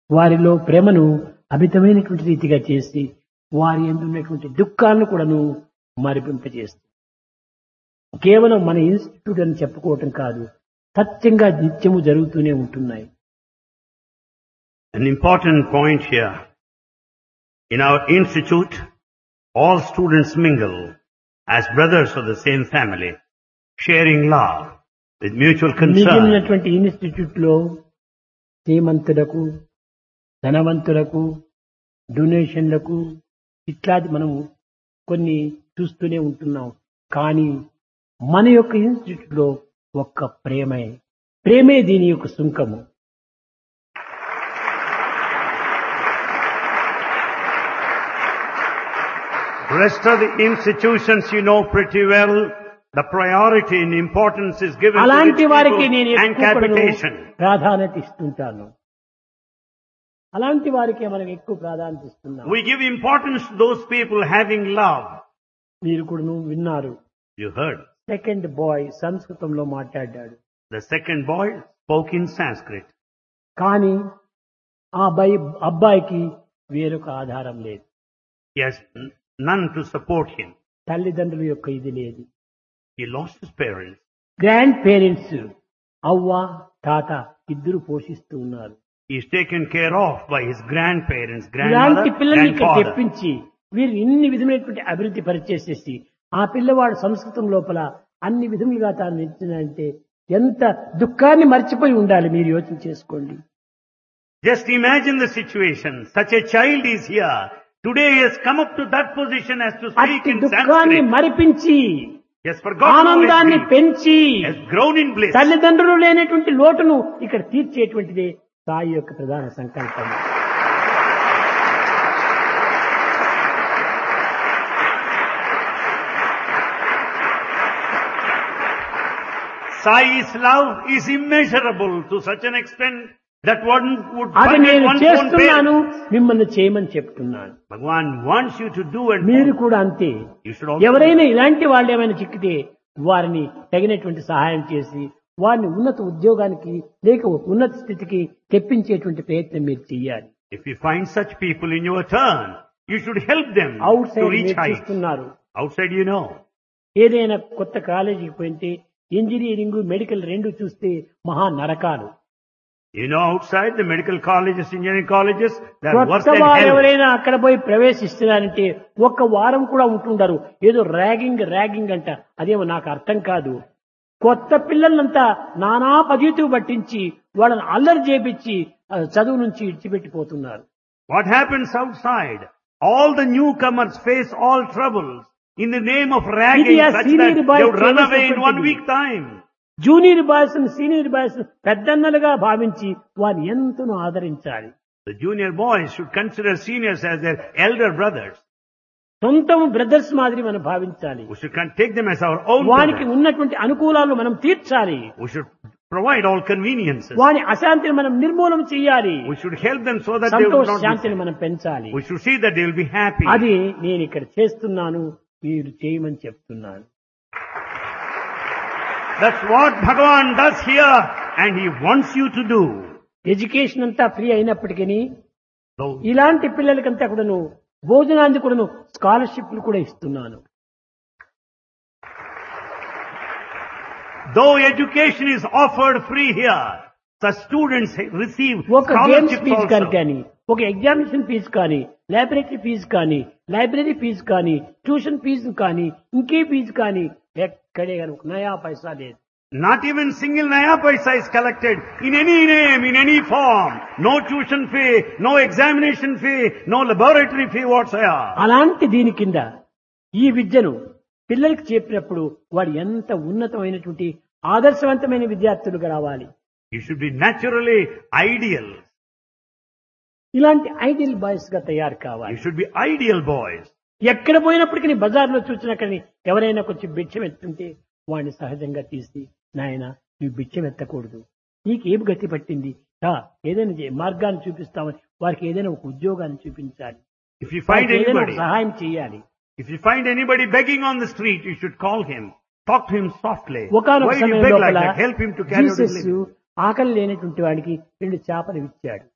వారిలో ప్రేమను అమితమైనటువంటి రీతిగా చేసి వారి ఎందున్నటువంటి దుఃఖాలను కూడాను మరిపింపజేస్తుంది కేవలం మన ఇన్స్టిట్యూట్ అని చెప్పుకోవటం కాదు సత్యంగా నిత్యము జరుగుతూనే ఉంటున్నాయి An important point here. In our institute, all students mingle as brothers of the same family, sharing love with mutual concern. మిగిలినటువంటి ఇన్స్టిట్యూట్ లో శ్రీమంతులకు ధనవంతులకు డొనేషన్లకు ఇట్లాంటి మనము కొన్ని చూస్తూనే ఉంటున్నాం కానీ మన యొక్క ఇన్స్టిట్యూట్ లో ఒక్క ప్రేమే ప్రేమే దీని యొక్క సుంకము Rest of the institutions you know pretty well. The priority and importance is given to అలాంటి rich వారికి people నేను and ఎక్కువ కూడాను capitation. ప్రాధాన్యత ఇస్తుంటాను అలాంటి వారికి మనం ఎక్కువ ప్రాధాన్యత ఇస్తున్నాం We give importance to those people having love. మీరు కూడా విన్నారు You heard. సెకండ్ బాయ్ సంస్కృతంలో మాట్లాడాడు The second boy spoke in Sanskrit. కానీ ఆ అబ్బాయి అబ్బాయికి వేరొక ఆధారం లేదు He has n- none to support him. తల్లిదండ్రుల యొక్క ఇది లేదు He lost his parents. Grandparents అవ్వ తాత ఇద్దరు పోషిస్తూ ఉన్నారు He is taken care of by his grandparents, ఇలాంటి grandmother, పిల్లల్ని ఇక్కడ grandfather. తెప్పించి వీరు ఇన్ని విధమైనటువంటి అభివృద్ధి పరిచేసేసి ఆ పిల్లవాడు సంస్కృతం లోపల అన్ని విధములుగా తాను నిలిచినంటే ఎంత దుఃఖాన్ని మర్చిపోయి ఉండాలి మీరు యోచన చేసుకోండి Just imagine the situation. Such a child is here. Today he has come up to that position as to speak అట్టి in దుఃఖాన్ని Sanskrit. మరిపించి He has forgotten all his ఆనందాన్ని grief. పెంచి He has grown in bliss. తల్లిదండ్రులు లేనటువంటి లోటును ఇక్కడ తీర్చేటువంటిదే సాయి యొక్క ప్రధాన సంకల్పం Sai's love is immeasurable to such an extent that one would అది forget నేను one's own చేస్తున్నాను parents. మిమ్మల్ని చేయమని చెప్తున్నాను Bhagwan wants you to do and మీరు follow. కూడా అంతే You should also ఎవరైనా ఇలాంటి వాళ్ళు ఏమైనా చిక్కితే వారిని తగినటువంటి సహాయం చేసి వారిని ఉన్నత ఉద్యోగానికి లేక ఉన్నత స్థితికి తెప్పించేటువంటి ప్రయత్నం మీరు చెయ్యాలి If you find such people in your turn, you should help them out to side reach మీరు heights. చూస్తున్నారు Outside you know. ఏదైనా కొత్త కాలేజీకి పోయింటే ఇంజనీరింగ్ మెడికల్ రెండు చూస్తే మహా నరకాలు You know outside the medical colleges, engineering colleges, they are worse కొత్త than వారు hell. ఎవరైనా అక్కడ పోయి ప్రవేశిస్తున్నారంటే ఒక్క వారం కూడా ఉంటుండరు ఏదో ర్యాగింగ్ ర్యాగింగ్ అంట అదేమో నాకు అర్థం కాదు కొత్త పిల్లలంతా నానా పద్ధతి పట్టించి వాళ్ళని అల్లరి చేపించి ఆ, చదువు నుంచి ఇడిచిపెట్టిపోతున్నారు What happens outside? All the newcomers face all troubles in the name of ragging ఇది ఆ such senior that boys they would run famous away in one అయిపోతుంది. week time. Junior boys senior boys పెద్దన్నలుగా భావించి వారిని ఎంతనో ఆదరించాలి The junior boys should consider seniors as their elder brothers. సొంతం brothers మాదిరి మనం భావించాలి We should con- take them as our own వానికి brothers. ఉన్నటువంటి అనుకూలాలు మనం తీర్చాలి We should provide all conveniences. వాని అశాంతిని మనం నిర్మూలన చేయాలి We should help them so that they will సంతోష not be శాంతిని sad. మనం పెంచాలి We should see that they will be happy. అది నేను ఇక్కడ చేస్తున్నాను మీరు చేయమని చెప్తున్నాను That's what Bhagavan does here and he wants you to do. Education అంతా ఫ్రీ అయినప్పటికీ So, ఇలాంటి పిల్లలకంతా కూడాను భోజనానికి కూడాను స్కాలర్షిప్లు కూడా ఇస్తున్నాను though education is offered free here, the students receive ఒక గేమ్స్ scholarships ఫీజు కానీ also. కానీ ఒక ఎగ్జామినేషన్ ఫీజు కానీ లైబ్రరీ ఫీజు కానీ లైబ్రరీ ఫీజు కానీ ట్యూషన్ ఫీజు కానీ ఇంకే ఫీజు కానీ ఎక్కడే కానీ ఒక నయా పైసా లేదు Not even single naya paisa is collected in any name, in any form. No tuition fee, no examination fee, no laboratory fee whatsoever. అలాంటి దీని కింద ఈ విద్యను పిల్లలకి చెప్పినప్పుడు వాడు ఎంత ఉన్నతమైనటువంటి ఆదర్శవంతమైన విద్యార్థులుగా రావాలి You should be naturally ideal. ఇలాంటి ఐడియల్ బాయ్స్ గా తయారు You కావాలి should be ideal boys. ఎక్కడ పోయినప్పటికీ నీ బజార్లో చూసినా కానీ ఎవరైనా కొంచెం బిచ్చం ఎత్తుంటే వాడిని సహజంగా తీసి నాయన నువ్వు బిచ్చం ఎత్తకూడదు నీకు ఏం గతి పట్టింది రా ఏదైనా చే- మార్గాన్ని చూపిస్తామని వారికి ఏదైనా ఒక ఉద్యోగాన్ని చూపించాలి If you find వారికి ఏదైనా ఒక anybody, సహాయం చేయాలి if you find anybody begging on the street, you should call him. Talk to him softly. ఒకనొక Why do you సమయం beg like లోపల that? Help him to carry out his Jesus living. ఆకలి లేనటువంటి వాడికి రెండు చేపలు ఇచ్చాడు